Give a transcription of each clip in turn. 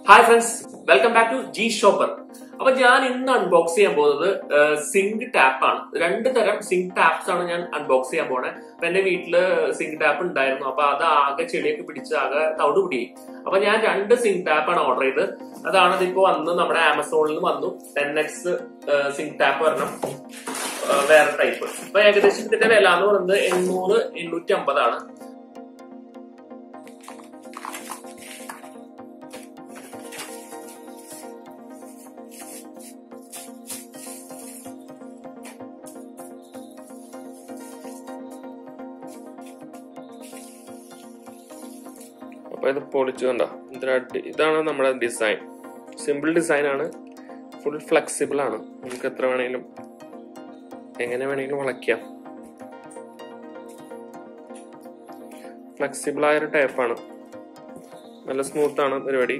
Hi friends welcome back to G shopper അപ്പൊ ഞാൻ ഇന്ന് അൺബോക്സ് ചെയ്യാൻ പോകുന്നത് സിങ്ക് ടാപ്പ് ആണ് രണ്ട് തരം സിങ്ക് ടാപ്സ് ആണ് ഞാൻ അൺബോക്സ് ചെയ്യാൻ പോണേ അപ്പൊ എന്റെ വീട്ടില് സിങ്ക് ടാപ്പ് ഉണ്ടായിരുന്നു അപ്പൊ അത് ആകെ ചെളിയൊക്കെ പിടിച്ച് ആകെ തവിട് പിടിയായി അപ്പൊ ഞാൻ രണ്ട് സിങ്ക് ടാപ്പ് ആണ് ഓർഡർ ചെയ്ത് അതാണ് ഇതിപ്പോ വന്ന് നമ്മുടെ ആമസോണിൽ വന്നു ടെൻ എക്സ് സിങ്ക് ടാപ്പ് വരണം ആ, വേറെ ടൈപ്പ് അപ്പൊ ഏകദേശം ഇതിന്റെ വില എന്ന് പറയുന്നത് എണ്ണൂറ് എണ്ണൂറ്റി അമ്പതാണ് അപ്പൊ ഇത് പൊളിച്ചു കണ്ട ഇതാണ് നമ്മുടെ ഡിസൈൻ സിമ്പിൾ ഡിസൈൻ ആണ് ഫുൾ ഫ്ലെക്സിബിൾ ആണ് നമുക്ക് എത്ര വേണമെങ്കിലും എങ്ങനെ വേണമെങ്കിലും വളയ്ക്കാം ഫ്ലെക്സിബിൾ ആയ ഒരു ടൈപ്പാണ് നല്ല സ്മൂത്ത് ആണ് പരിപാടി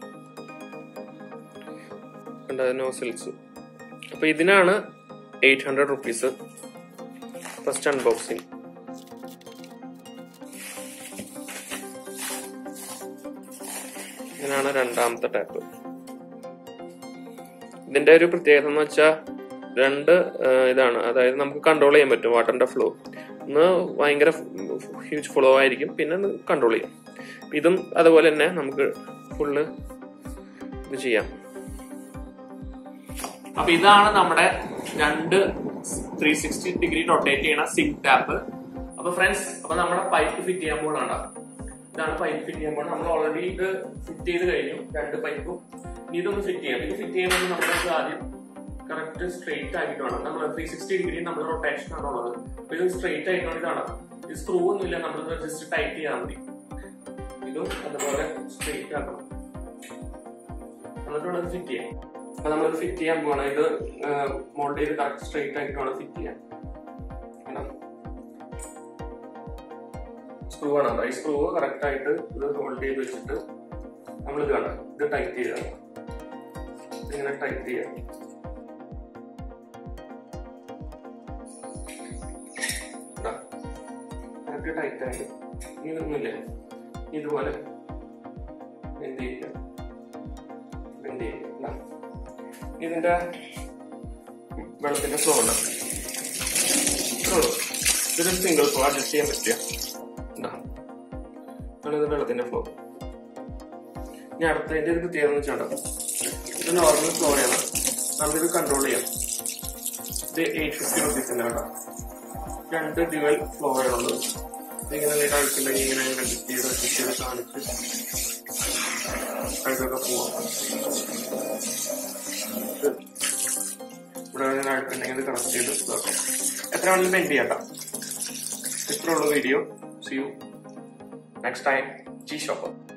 നോസിൽസ് അപ്പൊ ഇതിനാണ് eight hundred rupees first unboxing ഇതിനാണ് രണ്ടാമത്തെ ടാപ്പ് ഇതിന്റെ ഒരു പ്രത്യേകത എന്ന് വെച്ചാൽ രണ്ട് ആ, ഇതാണ് അതായത് നമുക്ക് കൺട്രോൾ ചെയ്യാൻ പറ്റും വാട്ടറിന്റെ ഫ്ലോ ഒന്ന് ഭയങ്കര ഹ്യൂജ് ഫ്ലോ ആയിരിക്കും പിന്നെ കൺട്രോൾ ചെയ്യാം ഇതും അതുപോലെ തന്നെ നമുക്ക് ഫുള്ള് ഇത് ചെയ്യാം അപ്പൊ ഇതാണ് നമ്മുടെ രണ്ട് ത്രീ സിക്സ്റ്റി ഡിഗ്രി റൊട്ടേറ്റ് ചെയ്യണ സിങ്ക് ടാപ്പ് അപ്പൊ ഫ്രണ്ട്സ് അപ്പൊ നമ്മുടെ പൈപ്പ് ഫിറ്റ് ചെയ്യാൻ പോകണ ഇതാണ് പൈപ്പ് ഫിറ്റ് ചെയ്യാൻ പോകുന്നത് നമ്മൾ ഓൾറെഡി ഇത് ഫിറ്റ് ചെയ്ത് കഴിഞ്ഞു രണ്ട് പൈപ്പും ഇനി ഇതൊന്ന് ഫിറ്റ് ചെയ്യാം ഇത് ഫിറ്റ് ചെയ്യുന്നത് നമ്മൾ ആദ്യം കറക്റ്റ് സ്ട്രെയിറ്റ് ആയിട്ട് വേണം നമ്മൾ ത്രീ സിക്സ്റ്റി ഡിഗ്രി നമ്മൾ റൊട്ടേഷൻ ആണ് ഉള്ളത് അപ്പൊ ഇത് സ്ട്രെയിറ്റ് ആയിട്ട് വേണം ഇതാണ് ഇത് സ്ക്രൂ ഒന്നുമില്ല നമ്മൾ ജസ്റ്റ് ടൈറ്റ് ചെയ്താൽ മതി ഇതും അതുപോലെ സ്ട്രെയിറ്റ് ആക്കണം എന്നിട്ട് വേണം ഫിറ്റ് ചെയ്യാൻ അപ്പൊ നമ്മൾ ഫിറ്റ് ചെയ്യാൻ പോകണം ഇത് മോൾഡ് ചെയ്ത് കറക്റ്റ് സ്ട്രെയിറ്റ് ആയിട്ട് വേണം ഫിറ്റ് ചെയ്യാൻ സ്ക്രൂ ആണ് ഈ സ്ക്രൂ കറക്റ്റ് ആയിട്ട് ഇത് ഹോൾഡ് ചെയ്ത് വെച്ചിട്ട് നമ്മൾ ഇത് വേണം ഇത് ടൈറ്റ് ചെയ്ത ഇങ്ങനെ ടൈറ്റ് ചെയ്യാം കറക്റ്റ് ടൈറ്റ് ആയിട്ട് ഇതൊന്നുമില്ല ഇതുപോലെ എന്ത് ചെയ്യുക ബെൻഡ് ചെയ്യുക ഇതിന്റെ വെള്ളത്തിന്റെ ഫ്ലോ ഉണ്ട് ഇത്രേ ഉള്ളൂ. ഇതൊരു സിംഗിൾ ഫ്ലോ അഡ്ജസ്റ്റ് ചെയ്യാൻ പറ്റിയ ഇത് വെള്ളത്തിന്റെ ഫ്ലോ ഇനി അടുത്തതിന്റെ ഇത് പ്രത്യേകത എന്ന് വെച്ചാൽ ഇത് നോർമൽ ഫ്ലോയാണ് നമുക്കിത് കൺട്രോൾ ചെയ്യാം ഇത് എയ്റ്റ് ഫിഫ്റ്റി റുപ്പീസിന്റെ കേട്ടോ രണ്ട് ഡ്യുവൽ ഫ്ലോറുള്ളത് ഇതിങ്ങനെ നീ കഴിക്കില്ലെങ്കിൽ ഇങ്ങനെ അഡ്ജസ്റ്റ് ചെയ്ത് അഡ്ജസ്റ്റ് ചെയ്ത് കാണിച്ച് അഴുക്കൊക്കെ പോവാം ഇത് ഇവിടെ ഞാൻ അഴുക്കുണ്ടെങ്കിൽ ഇത് കണക്ട് ചെയ്ത് ഇതാക്കാം എത്ര വേണമെങ്കിലും ബെൻഡ് ചെയ്യാം കേട്ടോ ഇത്രയുള്ള video see you next time G shopper